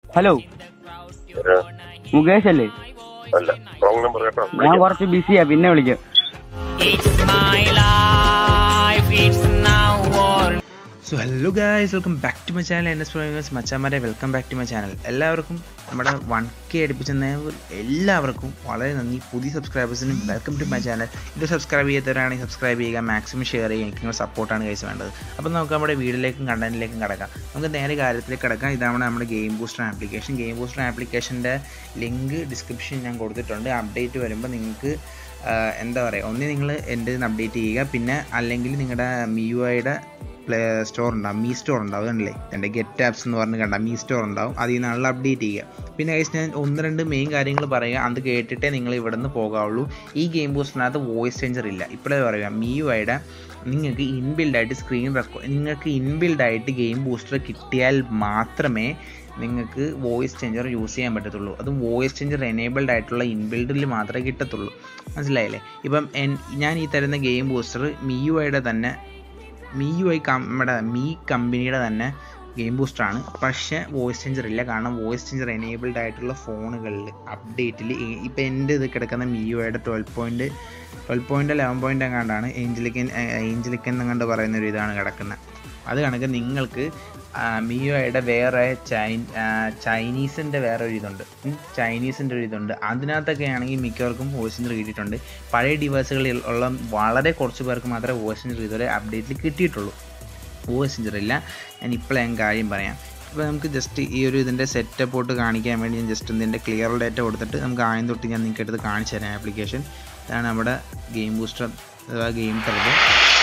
hello ഒരു മുകേഷ് അല്ലേ അല്ല റോങ് നമ്പർ കേട്ടോ ഞാൻ കുറച്ച് ബിസിയാ പിന്നെ വിളിക്കാം It's my life, it's now or so hello guys welcome back to my channel N S പ്രൊമേഴ്സ് മച്ചാമാരെ welcome back to my channel എല്ലാവർക്കും നമ്മുടെ വൺ കെ അടുപ്പിച്ചെന്ന എല്ലാവർക്കും വളരെ നന്ദി പുതിയ സബ്സ്ക്രൈബേഴ്സിനും വെൽക്കം ടു മൈ ചാനൽ ഇത് സബ്സ്ക്രൈബ് ചെയ്യാത്തവരാണെങ്കിൽ സബ്സ്ക്രൈബ് ചെയ്യുക മാക്സിമം ഷെയർ ചെയ്യുക എനിക്ക് നിങ്ങളുടെ സപ്പോർട്ടാണ് കൈസ് വേണ്ടത് അപ്പോൾ നമുക്ക് നമ്മുടെ വീഡിയോയിലേക്കും കണ്ടന്റിലേക്കും കിടക്കാം നമുക്ക് നേരെ കാര്യത്തിലേക്ക് കിടക്കാം ഇതാണ് നമ്മുടെ game booster application game booster ആപ്ലിക്കേഷൻ്റെ ലിങ്ക് ഡിസ്ക്രിപ്ഷൻ ഞാൻ കൊടുത്തിട്ടുണ്ട് അപ്ഡേറ്റ് വരുമ്പോൾ നിങ്ങൾക്ക് ആഹ് എന്താ പറയുക ഒന്ന് നിങ്ങൾ എൻ്റെ അപ്ഡേറ്റ് ചെയ്യുക പിന്നെ അല്ലെങ്കിൽ നിങ്ങളുടെ മിയുഐയുടെ പ്ലേ സ്റ്റോർ ഉണ്ടാവും മീ സ്റ്റോർ ഉണ്ടാവും കണ്ടില്ലേ എൻ്റെ ഗെറ്റ് ആപ്സ് എന്ന് പറഞ്ഞ് കണ്ട മീ സ്റ്റോർ ഉണ്ടാവും അതിൽ നിന്നുള്ള അപ്ഡേറ്റ് ചെയ്യുക പിന്നെ guys ഞാൻ ഒന്ന് രണ്ട് മെയിൻ കാര്യങ്ങൾ പറയുക അത് കേട്ടിട്ടേ നിങ്ങൾ ഇവിടെ നിന്ന് പോകാവുള്ളൂ ഈ ഗെയിം ബൂസ്റ്ററിനകത്ത് വോയിസ് ചേഞ്ചർ ഇല്ല ഇപ്പോഴേ പറയുക മിയുഐയുടെ നിങ്ങൾക്ക് ഇൻബിൽഡായിട്ട് സ്ക്രീൻ റെക്കോർഡ് നിങ്ങൾക്ക് ഇൻബിൽഡായിട്ട് ഗെയിം ബൂസ്റ്റർ കിട്ടിയാൽ മാത്രമേ നിങ്ങൾക്ക് വോയിസ് ചേഞ്ചർ യൂസ് ചെയ്യാൻ പറ്റത്തുള്ളൂ അതും വോയിസ് ചേഞ്ചർ എനേബിൾഡ് ആയിട്ടുള്ള ഇൻബിൽഡിൽ മാത്രമേ കിട്ടത്തുള്ളൂ മനസ്സിലായില്ലേ ഇപ്പം എൻ ഞാൻ ഈ തരുന്ന ഗെയിം ബൂസ്റ്റർ മിയുഐയുടെ തന്നെ മിയുഐ നമ്മുടെ മീ കമ്പനിയുടെ തന്നെ ഗെയിം ബൂസ്റ്ററാണ് പക്ഷേ വോയിസ് ചേഞ്ചർ ഇല്ല കാരണം വോയിസ് ചേഞ്ചർ എനേബിൾഡ് ആയിട്ടുള്ള ഫോണുകളിൽ അപ്ഡേറ്റിൽ ഇപ്പം എൻ്റെ ഇത് കിടക്കുന്ന മിയുഐയുടെ twelve point twelve point eleven point എങ്ങാണ്ടാണ് ഏഞ്ചലിക്കൻ ഏഞ്ചലിക്കൻ എങ്ങാണ്ട് പറയുന്ന ഒരു ഇതാണ് കിടക്കുന്നത് അത് കണക്ക് നിങ്ങൾക്ക് മിയോയുടെ വേറെ ചൈൻ ചൈനീസിൻ്റെ വേറെ ഒരു ഇതുണ്ട് ഉം, ചൈനീസിൻ്റെ ഒരു ഇതുണ്ട് അതിനകത്തൊക്കെ ആണെങ്കിൽ മിക്കവർക്കും വോയിസ് സെഞ്ചർ കിട്ടിയിട്ടുണ്ട് പഴയ ഡിവൈസുകളിൽ ഉള്ള വളരെ കുറച്ച് പേർക്ക് മാത്രമേ വോയിസ് സെഞ്ചർ ഇതുവരെ അപ്ഡേറ്റിൽ കിട്ടിയിട്ടുള്ളൂ വോയിസ് സെഞ്ചർ ഇല്ല ഞാൻ ഇപ്പോഴേ ഞാൻ കാര്യം പറയാം ഇപ്പോൾ നമുക്ക് ജസ്റ്റ് ഈ ഒരു ഇതിൻ്റെ സെറ്റപ്പ് തൊട്ട് കാണിക്കാൻ വേണ്ടി ഞാൻ ജസ്റ്റ് ഇതിൻ്റെ ക്ലിയർ ഡേറ്റ കൊടുത്തിട്ട് നമുക്ക് ആദ്യം തൊട്ട് ഞാൻ നിങ്ങൾക്ക് എടുത്ത് കാണിച്ചു തരാം ആപ്ലിക്കേഷൻ ഇതാണ് നമ്മുടെ ഗെയിം ബൂസ്റ്റർ അഥവാ ഗെയിം ടർബോ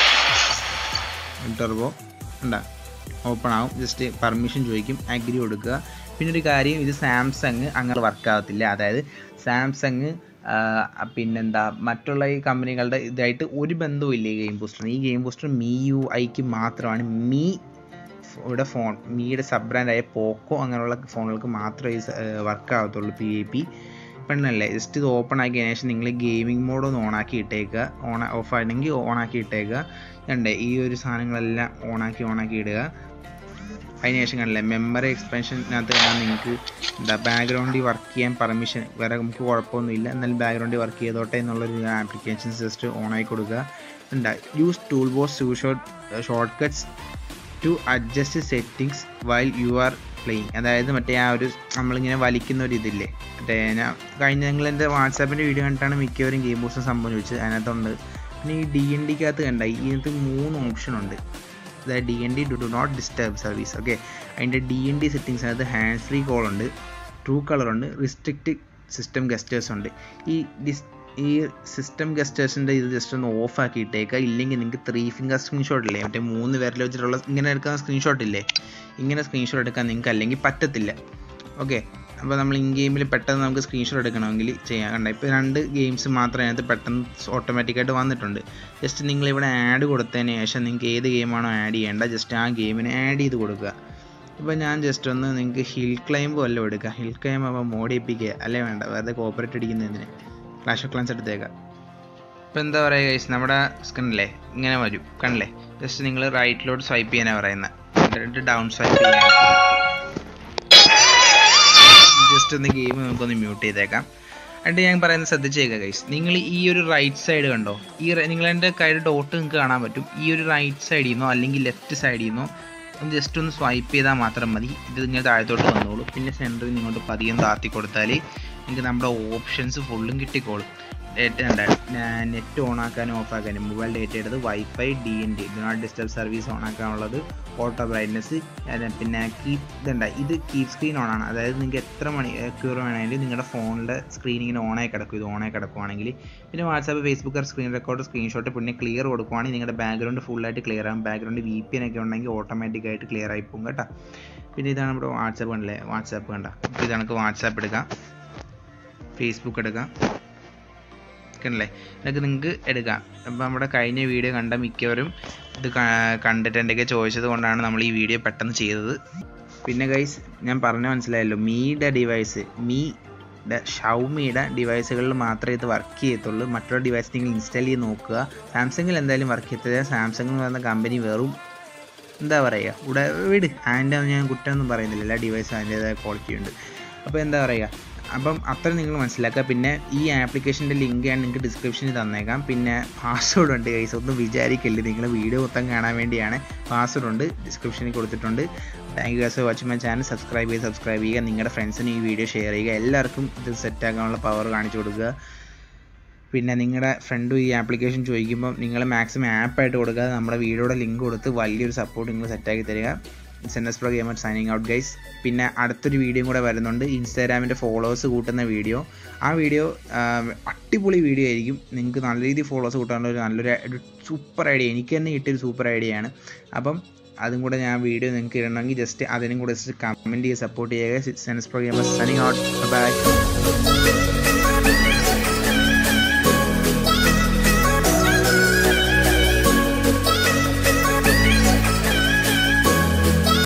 ടർബോ ഉണ്ടാ ഓപ്പൺ ആവും ജസ്റ്റ് പെർമിഷൻ ചോദിക്കും അഗ്രി കൊടുക്കുക പിന്നെ ഒരു കാര്യം ഇത് സാംസങ് അങ്ങനെ വർക്ക് ആകത്തില്ല അതായത് സാംസങ് പിന്നെന്താ മറ്റുള്ള ഈ കമ്പനികളുടെ ഇതായിട്ട് ഒരു ബന്ധവും ഇല്ല ഈ ഗെയിം ബൂസ്റ്ററിന് ഈ ഗെയിം ബൂസ്റ്റർ മീ യു ഐക്ക് മാത്രമാണ് മീ ഇവിടെ ഫോൺ മീയുടെ സബ് ബ്രാൻഡായ പോക്കോ അങ്ങനെയുള്ള ഫോണുകൾക്ക് മാത്രമേ ഇത് വർക്ക് ആകത്തുള്ളൂ പി ഐ പി പെണ്ണല്ലേ ജസ്റ്റ് ഇത് ഓപ്പൺ ആക്കിയതിനു ശേഷം നിങ്ങൾ ഗെയിമിംഗ് മോഡ് ഒന്ന് ഓണാക്കി ഇട്ടേക്കുക ഓൺ ഓഫ് ആണെങ്കിൽ ഓണാക്കി ഇട്ടേക്കുക കണ്ടേ ഈ ഒരു സാധനങ്ങളെല്ലാം ഓണാക്കി ഓണാക്കി ഇടുക അതിന് ശേഷം കണ്ടില്ലേ മെമ്മറി എക്സ്പെൻഷനകത്ത് കാണാൻ നിങ്ങൾക്ക് എന്താ ബാക്ക്ഗ്രൗണ്ടിൽ വർക്ക് ചെയ്യാൻ പെർമിഷൻ വേറെ നമുക്ക് കുഴപ്പമൊന്നുമില്ല എന്നാലും ബാക്ക്ഗ്രൗണ്ടിൽ വർക്ക് ചെയ്തോട്ടെ എന്നുള്ളൊരു ആപ്ലിക്കേഷൻസ് ജസ്റ്റ് ഓൺ ആയി കൊടുക്കുക എന്താ use tool box to short shortcuts to adjust settings while you are playing അതായത് മറ്റേ ആ ഒരു നമ്മളിങ്ങനെ വലിക്കുന്ന ഒരു ഇതില്ലേ മറ്റേ ഞാൻ കഴിഞ്ഞ നിങ്ങൾ എൻ്റെ വാട്സാപ്പിൻ്റെ വീഡിയോ കണ്ടിട്ടാണ് മിക്കവരും ഗെയിം ബോക്സ് സംഭവം ചോദിച്ചത് അതിനകത്തുണ്ട് പിന്നെ ഈ ഡി എൻ ഡിക്കകത്ത് കണ്ട ഇതിനകത്ത് മൂന്ന് ഓപ്ഷൻ ഉണ്ട് അതായത് D N D do do not disturb service okay അതിൻ്റെ ഡി എൻ ഡി സെറ്റിങ്സിനകത്ത് ഹാൻഡ് ഫ്രീ കോൾ ഉണ്ട് ട്രൂ കളർ ഉണ്ട് റിസ്ട്രിക്റ്റ് സിസ്റ്റം ഗസ്റ്റേഴ്സ് ഉണ്ട് ഈ ഡിസ് ഈ സിസ്റ്റം ഗസ്റ്റേഴ്സിൻ്റെ ഇത് ജസ്റ്റ് ഒന്ന് ഓഫ് ആക്കി ഇട്ടേക്കുക ഇല്ലെങ്കിൽ നിങ്ങൾക്ക് ത്രീ ഫിംഗർ സ്ക്രീൻഷോട്ട് ഇല്ലേ മറ്റേ മൂന്ന് പേരിൽ വെച്ചിട്ടുള്ള ഇങ്ങനെ എടുക്കുന്ന സ്ക്രീൻഷോട്ട് ഇല്ലേ ഇങ്ങനെ സ്ക്രീൻഷോട്ട് എടുക്കാൻ നിങ്ങൾക്ക് അല്ലെങ്കിൽ പറ്റത്തില്ല ഓക്കെ അപ്പോൾ നമ്മൾ ഇൻ ഗെയിമിൽ പെട്ടെന്ന് നമുക്ക് സ്ക്രീൻഷോട്ട് എടുക്കണമെങ്കിൽ ചെയ്യാം കണ്ട ഇപ്പോൾ രണ്ട് ഗെയിംസ് മാത്രമേ അതിനകത്ത് പെട്ടെന്ന് ഓട്ടോമാറ്റിക്കായിട്ട് വന്നിട്ടുണ്ട് ജസ്റ്റ് നിങ്ങൾ ഇവിടെ ആഡ് കൊടുത്തതിന് ശേഷം നിങ്ങൾക്ക് ഏത് ഗെയിമാണോ ആഡ് ചെയ്യേണ്ട ജസ്റ്റ് ആ ഗെയിമിന് ആഡ് ചെയ്ത് കൊടുക്കുക ഇപ്പോൾ ഞാൻ ജസ്റ്റ് ഒന്ന് നിങ്ങൾക്ക് ഹിൽ ക്ലൈംബ് വല്ലതും എടുക്കുക ഹിൽ ക്ലൈംബ് അപ്പോൾ മോഡിപ്പിക്കുക അല്ലേ വേണ്ട വെറുതെ കോപ്പറേറ്റ് അടിക്കുന്നതിന് ക്ലാഷ് ഓഫ് ക്ലാൻസ് എടുത്തേക്കാം ഇപ്പോൾ എന്താ പറയുക ഗൈസ് നമ്മുടെ സ്ക്രീനില്ലേ ഇങ്ങനെ വരും കണ്ടില്ലേ ജസ്റ്റ് നിങ്ങൾ റൈറ്റിലോട്ട് സ്വൈപ്പ് ചെയ്യാനാണ് പറയുന്നത് എന്നിട്ട് ഡൗൺ സ്വൈപ്പ് ചെയ്യാൻ ജസ്റ്റ് ഒന്ന് ഗെയിം നമുക്കൊന്ന് മ്യൂട്ട് ചെയ്തേക്കാം എന്നിട്ട് ഞാൻ പറയുന്നത് ശ്രദ്ധിച്ചേക്കുക ഗൈസ് നിങ്ങൾ ഈ ഒരു റൈറ്റ് സൈഡ് കണ്ടോ ഈ നിങ്ങളെൻ്റെ കയ്യിൽ ഡോട്ട് നിങ്ങൾക്ക് കാണാൻ പറ്റും ഈ ഒരു റൈറ്റ് സൈഡിൽ നിന്നോ അല്ലെങ്കിൽ ലെഫ്റ്റ് സൈഡിൽ നിന്നോ ഒന്ന് ജസ്റ്റ് ഒന്ന് സ്വൈപ്പ് ചെയ്താൽ മാത്രം മതി ഇത് ഇങ്ങനെ താഴത്തോട്ട് വന്നോളൂ പിന്നെ സെൻറ്ററിൽ നിങ്ങോട്ട് പതിയെ താത്തി കൊടുത്താൽ നിങ്ങൾക്ക് നമ്മുടെ ഓപ്ഷൻസ് ഫുള്ളും കിട്ടിക്കോളും ഡേറ്റ നെറ്റ് ഓൺ ആക്കാനും ഓഫ് ആക്കാനും മൊബൈൽ ഡേറ്റ എടുത്ത് wifi D N D do not disturb service on ആക്കാനുള്ളത് ഓട്ടോ ബ്രൈറ്റ്നസ് പിന്നെ കീപ് ഇതുണ്ട് ഇത് കീപ് സ്ക്രീൻ ഓൺ ആണ് അതായത് നിങ്ങൾക്ക് എത്ര മണി ക്യൂർ വേണമെങ്കിലും നിങ്ങളുടെ ഫോണിൻ്റെ സ്ക്രീൻ ഇങ്ങനെ ഓണായി കിടക്കും ഇത് ഓണായി കിടക്കുവാണെങ്കിൽ പിന്നെ WhatsApp Facebook screen record screenshot പിന്നെ ക്ലിയർ കൊടുക്കുവാണെങ്കിൽ നിങ്ങളുടെ ബാക്ക്ഗ്രൗണ്ട് ഫുള്ളായിട്ട് ക്ലിയർ ആകും ബാക്ക്ഗ്രൗണ്ട് വി പി എൻ ഒക്കെ ഉണ്ടെങ്കിൽ ഓട്ടോമാറ്റിക്കായിട്ട് ക്ലിയർ ആയി പോകും കേട്ടോ പിന്നെ ഇതാണ് നമ്മുടെ വാട്സാപ്പ് കണ്ടല്ലേ വാട്സാപ്പ് കണ്ട ഇപ്പോൾ ഇത് നമുക്ക് വാട്സാപ്പ് എടുക്കാം ഫേസ്ബുക്ക് എടുക്കാം കണ്ടല്ലേ ഇതൊക്കെ നിങ്ങൾക്ക് എടുക്കാം അപ്പോൾ നമ്മുടെ കഴിഞ്ഞ വീഡിയോ കണ്ട മിക്കവരും ഇത് ക- കണ്ടിട്ട് എന്തൊക്കെ ചോദിച്ചത് കൊണ്ടാണ് നമ്മൾ ഈ വീഡിയോ പെട്ടെന്ന് ചെയ്തത് പിന്നെ ഗൈസ് ഞാൻ പറഞ്ഞ മനസ്സിലായല്ലോ മീയുടെ ഡിവൈസ് മീ ഷൗമിയുടെ ഡിവൈസുകളിൽ മാത്രമേ ഇത് വർക്ക് ചെയ്യത്തുള്ളൂ മറ്റുള്ള ഡിവൈസ് നിങ്ങൾ ഇൻസ്റ്റാൾ ചെയ്ത് നോക്കുക സാംസങ്ങിൽ എന്തായാലും വർക്ക് ചെയ്യത്തില്ല സാംസങ് എന്ന് പറയുന്ന കമ്പനി വെറും എന്താ പറയുക ഇവിടെ വിട് അതിൻ്റെ ഞാൻ കുറ്റമൊന്നും പറയുന്നില്ല എല്ലാ ഡിവൈസും അതിൻ്റേതായ ക്വാളിറ്റി ഉണ്ട് അപ്പോൾ എന്താ പറയുക അപ്പം അത്ര നിങ്ങൾ മനസ്സിലാക്കുക പിന്നെ ഈ ആപ്ലിക്കേഷൻ്റെ ലിങ്ക് ഞാൻ നിങ്ങൾക്ക് ഡിസ്ക്രിപ്ഷനിൽ തന്നേക്കാം പിന്നെ പാസ്വേഡ് ഉണ്ട് കൈസ് ഒന്നും വിചാരിക്കല്ലേ നിങ്ങൾ വീഡിയോ മൊത്തം കാണാൻ വേണ്ടിയാണ് പാസ്വേഡ് ഉണ്ട് ഡിസ്ക്രിപ്ഷനിൽ കൊടുത്തിട്ടുണ്ട് thank you guys for watching my channel subscribe ചെയ്ത് സബ്സ്ക്രൈബ് ചെയ്യുക നിങ്ങളുടെ ഫ്രണ്ട്സിന് ഈ വീഡിയോ ഷെയർ ചെയ്യുക എല്ലാവർക്കും ഇത് സെറ്റാക്കാനുള്ള പവർ കാണിച്ചു കൊടുക്കുക പിന്നെ നിങ്ങളുടെ ഫ്രണ്ടും ഈ ആപ്ലിക്കേഷൻ ചോദിക്കുമ്പോൾ നിങ്ങൾ മാക്സിമം ആപ്പായിട്ട് കൊടുക്കാതെ നമ്മുടെ വീഡിയോയുടെ ലിങ്ക് കൊടുത്ത് വലിയൊരു സപ്പോർട്ട് നിങ്ങൾ സെറ്റാക്കി തരിക സെൻഎസ് pro gamer signing out guys പിന്നെ അടുത്തൊരു വീഡിയോ കൂടെ വരുന്നുണ്ട് ഇൻസ്റ്റാഗ്രാമിൻ്റെ ഫോളോവേഴ്സ് കൂട്ടുന്ന വീഡിയോ ആ വീഡിയോ അടിപൊളി വീഡിയോ ആയിരിക്കും നിങ്ങൾക്ക് നല്ല രീതിയിൽ ഫോളോവേഴ്സ് കൂട്ടാനുള്ള ഒരു നല്ലൊരു ഒരു സൂപ്പർ ഐഡിയ എനിക്ക് തന്നെ കിട്ടിയൊരു സൂപ്പർ ഐഡിയ ആണ് അപ്പം അതും കൂടെ ഞാൻ വീഡിയോ നിങ്ങൾക്ക് ഇടണമെങ്കിൽ ജസ്റ്റ് അതിനും കൂടെ ജസ്റ്റ് കമൻറ്റ് ചെയ്ത് സപ്പോർട്ട് ചെയ്യുക sense pro gamer signing out by